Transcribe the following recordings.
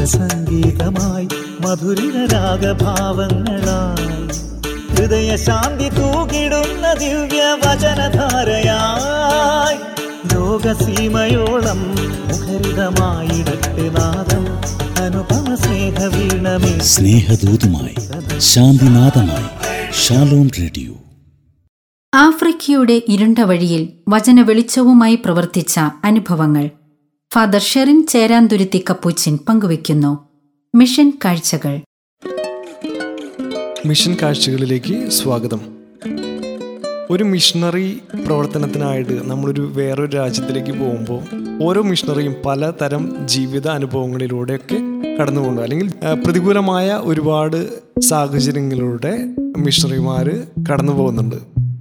സംഗീതമായി മധുരിത രാഗഭാവങ്ങളായി ഹൃദയശാന്തി തൂകിടുന്ന ദിവ്യ വചനധാരയായി ലോകസീമയോളം മുഖരിതമായിടട്ടെ നാദം അനുപമ സ്നേഹവീണമേ സ്നേഹദൂതുമായി ശാന്തിനാഥമായി ഷാലോം റേഡിയോ ആഫ്രിക്കയുടെ ഇരുണ്ട വഴിയിൽ വചന വെളിച്ചവുമായി പ്രവർത്തിച്ച അനുഭവങ്ങൾ ഫാദർ ഷെറിൻ ചേരാന്തുരുത്തി കപ്പൂച്ചിൻ പങ്കുവയ്ക്കുന്നു മിഷൻ കാഴ്ചകൾ മിഷൻ കാഴ്ചകളിലേക്ക് സ്വാഗതം ഒരു മിഷണറി പ്രവർത്തനത്തിനായിട്ട് നമ്മളൊരു വേറൊരു രാജ്യത്തിലേക്ക് പോകുമ്പോൾ ഓരോ മിഷണറിയും പലതരം ജീവിത അനുഭവങ്ങളിലൂടെയൊക്കെ കടന്നു പോകുന്നു അല്ലെങ്കിൽ ആ, പ്രതികൂലമായ ഒരുപാട് സാഹചര്യങ്ങളിലൂടെ മിഷണറിമാർ കടന്നു പോകുന്നുണ്ട്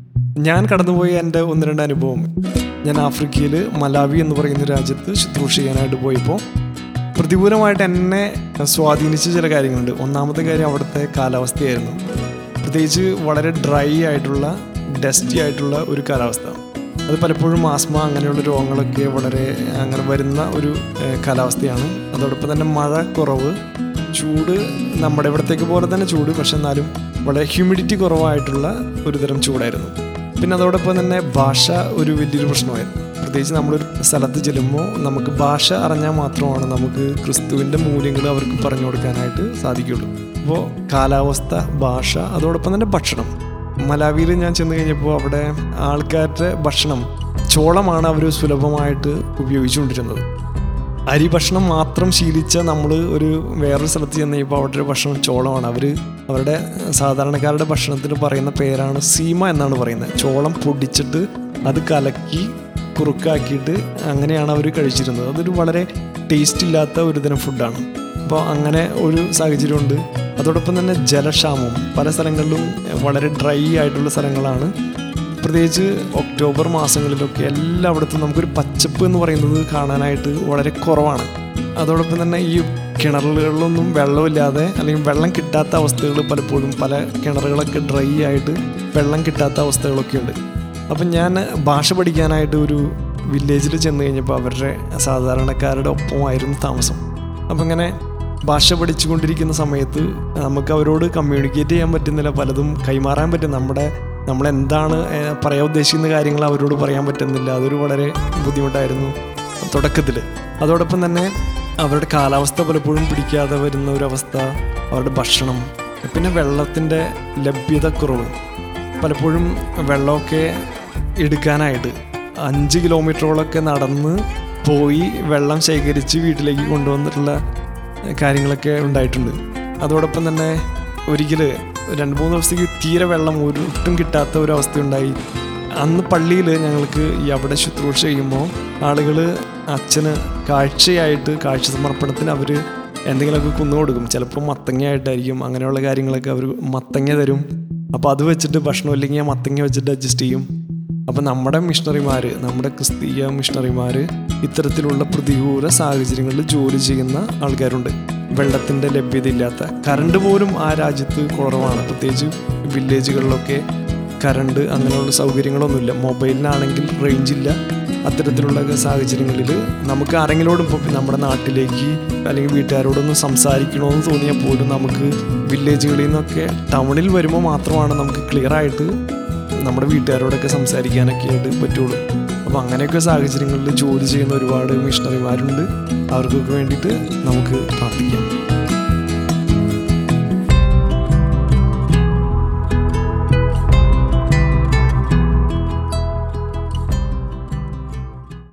ഞാൻ കടന്നുപോയ എൻ്റെ ഒന്ന് രണ്ട് അനുഭവം ഞാൻ ആഫ്രിക്കയിൽ മലാവി എന്ന് പറയുന്ന രാജ്യത്ത് ശുശ്രൂഷ ചെയ്യാനായിട്ട് പോയപ്പോൾ പ്രതികൂലമായിട്ട് എന്നെ സ്വാധീനിച്ച ചില കാര്യങ്ങളുണ്ട് ഒന്നാമത്തെ കാര്യം അവിടുത്തെ കാലാവസ്ഥയായിരുന്നു പ്രത്യേകിച്ച് വളരെ ഡ്രൈ ആയിട്ടുള്ള ഡസ്റ്റി ആയിട്ടുള്ള ഒരു കാലാവസ്ഥ അത് പലപ്പോഴും ആസ്മ അങ്ങനെയുള്ള രോഗങ്ങളൊക്കെ വളരെ അങ്ങനെ വരുന്ന ഒരു ഏഹ്, കാലാവസ്ഥയാണ് അതോടൊപ്പം തന്നെ മഴ കുറവ് ചൂട് നമ്മുടെ ഇവിടത്തേക്ക് പോലെ തന്നെ ചൂട് പക്ഷെ എന്നാലും വളരെ ഹ്യൂമിഡിറ്റി കുറവായിട്ടുള്ള ഒരു തരം ചൂടായിരുന്നു പിന്നെ അതോടൊപ്പം തന്നെ ഭാഷ ഒരു വലിയൊരു പ്രശ്നമായിരുന്നു പ്രത്യേകിച്ച് നമ്മളൊരു സ്ഥലത്ത് ചെല്ലുമ്പോൾ നമുക്ക് ഭാഷ അറിഞ്ഞാൽ മാത്രമാണ് നമുക്ക് ക്രിസ്തുവിൻ്റെ മൂല്യങ്ങൾ അവർക്ക് പറഞ്ഞു കൊടുക്കാനായിട്ട് സാധിക്കുള്ളൂ അപ്പോൾ കാലാവസ്ഥ ഭാഷ അതോടൊപ്പം തന്നെ ഭക്ഷണം മലാവിയിൽ ഞാൻ ചെന്ന് കഴിഞ്ഞപ്പോൾ അവിടെ ആൾക്കാരുടെ ഭക്ഷണം ചോളമാണ് അവർ സുലഭമായിട്ട് ഉപയോഗിച്ചുകൊണ്ടിരുന്നത് അരി ഭക്ഷണം മാത്രം ശീലിച്ച നമ്മൾ ഒരു വേറൊരു സ്ഥലത്ത് ചെന്ന് കഴിഞ്ഞപ്പോൾ അവരുടെ ഭക്ഷണം ചോളമാണ് അവർ അവരുടെ സാധാരണക്കാരുടെ ഭക്ഷണത്തിന് പറയുന്ന പേരാണ് സീമ എന്നാണ് പറയുന്നത് ചോളം പൊടിച്ചിട്ട് അത് കലക്കി കുറുക്കാക്കിയിട്ട് അങ്ങനെയാണ് അവർ കഴിച്ചിരുന്നത് അതൊരു വളരെ ടേസ്റ്റ് ഇല്ലാത്ത ഒരു തരം ഫുഡാണ് അപ്പോൾ അങ്ങനെ ഒരു സാഹചര്യമുണ്ട് അതോടൊപ്പം തന്നെ ജലക്ഷാമം പല സ്ഥലങ്ങളിലും വളരെ ഡ്രൈ ആയിട്ടുള്ള സ്ഥലങ്ങളാണ് പ്രത്യേകിച്ച് ഒക്ടോബർ മാസങ്ങളിലൊക്കെ എല്ലായിടത്തും നമുക്കൊരു പച്ചപ്പ് എന്ന് പറയുന്നത് കാണാനായിട്ട് വളരെ കുറവാണ് അതോടൊപ്പം തന്നെ ഈ കിണറുകളിലൊന്നും വെള്ളമില്ലാതെ അല്ലെങ്കിൽ വെള്ളം കിട്ടാത്ത അവസ്ഥകൾ പലപ്പോഴും പല കിണറുകളൊക്കെ ഡ്രൈ ആയിട്ട് വെള്ളം കിട്ടാത്ത അവസ്ഥകളൊക്കെ ഉണ്ട് അപ്പം ഞാൻ ഭാഷ പഠിക്കാനായിട്ട് ഒരു വില്ലേജിൽ ചെന്ന് കഴിഞ്ഞപ്പോൾ അവരുടെ സാധാരണക്കാരുടെ ഒപ്പമായിരുന്നു താമസം അപ്പം ഇങ്ങനെ ഭാഷ പഠിച്ചുകൊണ്ടിരിക്കുന്ന സമയത്ത് നമുക്ക് അവരോട് കമ്മ്യൂണിക്കേറ്റ് ചെയ്യാൻ പറ്റുന്നില്ല പലതും കൈമാറാൻ പറ്റും നമ്മുടെ നമ്മൾ എന്താണ് ഏഹ്, പറയാൻ ഉദ്ദേശിക്കുന്ന കാര്യങ്ങൾ അവരോട് പറയാൻ പറ്റുന്നില്ല അതൊരു വളരെ ബുദ്ധിമുട്ടായിരുന്നു തുടക്കത്തിൽ അതോടൊപ്പം തന്നെ അവരുടെ കാലാവസ്ഥ പലപ്പോഴും പിടിക്കാതെ വരുന്ന ഒരു അവസ്ഥ അവരുടെ ഭക്ഷണം പിന്നെ വെള്ളത്തിൻ്റെ ലഭ്യത കുറവ് പലപ്പോഴും വെള്ളമൊക്കെ എടുക്കാനായിട്ട് അഞ്ച് കിലോമീറ്ററോളൊക്കെ നടന്ന് പോയി വെള്ളം ശേഖരിച്ച് വീട്ടിലേക്ക് കൊണ്ടുവന്നിട്ടുള്ള കാര്യങ്ങളൊക്കെ ഉണ്ടായിട്ടുണ്ട് അതോടൊപ്പം തന്നെ ഒരിക്കൽ രണ്ട് മൂന്ന് ദിവസത്തേക്ക് തീരെ വെള്ളം ഒട്ടും കിട്ടാത്ത ഒരു അവസ്ഥയുണ്ടായി അന്ന് പള്ളിയിൽ ഞങ്ങൾക്ക് ഈ അവിടെ ശുശ്രൂഷ ചെയ്യുമ്പോൾ ആളുകൾ അച്ഛന് കാഴ്ചയായിട്ട് കാഴ്ച സമർപ്പണത്തിന് അവർ എന്തെങ്കിലുമൊക്കെ കുന്നു കൊടുക്കും ചിലപ്പോൾ മത്തങ്ങയായിട്ടായിരിക്കും അങ്ങനെയുള്ള കാര്യങ്ങളൊക്കെ അവർ മത്തങ്ങ തരും അപ്പോൾ അത് വെച്ചിട്ട് ഭക്ഷണം ഇല്ലെങ്കിൽ ആ മത്തങ്ങ വെച്ചിട്ട് അഡ്ജസ്റ്റ് ചെയ്യും അപ്പം നമ്മുടെ മിഷണറിമാർ നമ്മുടെ ക്രിസ്തീയ മിഷണറിമാർ ഇത്തരത്തിലുള്ള പ്രതികൂല സാഹചര്യങ്ങളിൽ ജോലി ചെയ്യുന്ന ആൾക്കാരുണ്ട് വെള്ളത്തിൻ്റെ ലഭ്യതയില്ലാത്ത കറണ്ട് പോലും ആ രാജ്യത്ത് കുറവാണ് പ്രത്യേകിച്ച് വില്ലേജുകളിലൊക്കെ കറണ്ട് അങ്ങനെയുള്ള സൗകര്യങ്ങളൊന്നുമില്ല മൊബൈലിനാണെങ്കിൽ റേഞ്ച് ഇല്ല അത്തരത്തിലുള്ള സാഹചര്യങ്ങളിൽ നമുക്ക് ആരെങ്കിലോടും ഇപ്പോൾ നമ്മുടെ നാട്ടിലേക്ക് അല്ലെങ്കിൽ വീട്ടുകാരോടൊന്നും സംസാരിക്കണമെന്ന് തോന്നിയാൽ പോലും നമുക്ക് വില്ലേജുകളിൽ നിന്നൊക്കെ ടൗണിൽ വരുമ്പോൾ മാത്രമാണ് നമുക്ക് ക്ലിയർ ആയിട്ട് നമ്മുടെ വീട്ടുകാരോടൊക്കെ സംസാരിക്കാനൊക്കെ ആയിട്ട് പറ്റുള്ളൂ അപ്പോൾ അങ്ങനെയൊക്കെ സാഹചര്യങ്ങളിൽ ജോലി ചെയ്യുന്ന ഒരുപാട് മിഷണറിമാരുണ്ട് അവർക്കൊക്കെ വേണ്ടിയിട്ട് നമുക്ക് പ്രാർത്ഥിക്കാം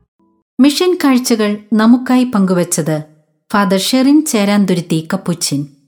മിഷൻ കാഴ്ചകൾ നമുക്കായി പങ്കുവച്ചത് ഫാദർ ഷെറിൻ ചേരാന്തുരുത്തി കപ്പുച്ചിൻ